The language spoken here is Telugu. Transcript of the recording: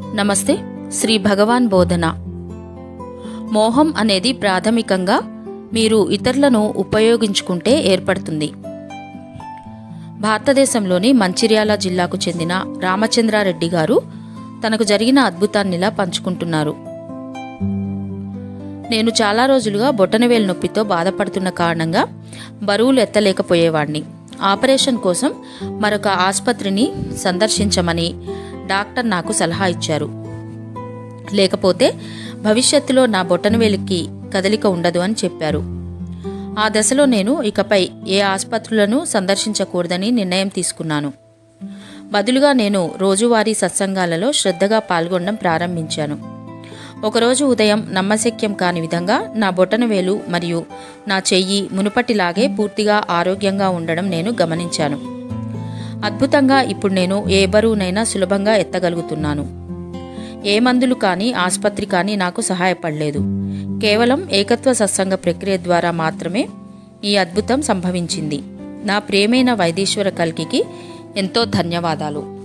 నమస్తే శ్రీ భగవాన్ బోధన మోహం అనేది ప్రాథమికంగా మీరు ఇతరులను ఉపయోగించుకుంటే ఏర్పడుతుంది భారతదేశంలోని మంచిర్యాల జిల్లాకు చెందిన రామచంద్రారెడ్డి గారు తనకు జరిగిన అద్భుతాన్నిలా పంచుకుంటున్నారు నేను చాలా రోజులుగా బొటనవేలు నొప్పితో బాధపడుతున్న కారణంగా బరువులు ఎత్తలేకపోయేవాణ్ణి ఆపరేషన్ కోసం మరొక ఆసుపత్రిని సందర్శించమని డాక్టర్ నాకు సలహా ఇచ్చారు లేకపోతే భవిష్యత్తులో నా బొటనవేలికి కదలిక ఉండదు అని చెప్పారు ఆ దశలో నేను ఇకపై ఏ ఆసుపత్రులను సందర్శించకూడదని నిర్ణయం తీసుకున్నాను బదులుగా నేను రోజువారీ సత్సంగాలలో శ్రద్ధగా పాల్గొనడం ప్రారంభించాను ఒకరోజు ఉదయం నమ్మశక్యం కాని విధంగా నా బొటనవేలు మరియు నా చెయ్యి మునుపటిలాగే పూర్తిగా ఆరోగ్యంగా ఉండడం నేను గమనించాను అద్భుతంగా ఇప్పుడు నేను ఏ బరువునైనా సులభంగా ఎత్తగలుగుతున్నాను ఏ మందులు కానీ ఆసుపత్రి కానీ నాకు సహాయపడలేదు కేవలం ఏకత్వ సత్సంగ ప్రక్రియ ద్వారా మాత్రమే ఈ అద్భుతం సంభవించింది నా ప్రేమైన వైదీశ్వర కల్కికి ఎంతో ధన్యవాదాలు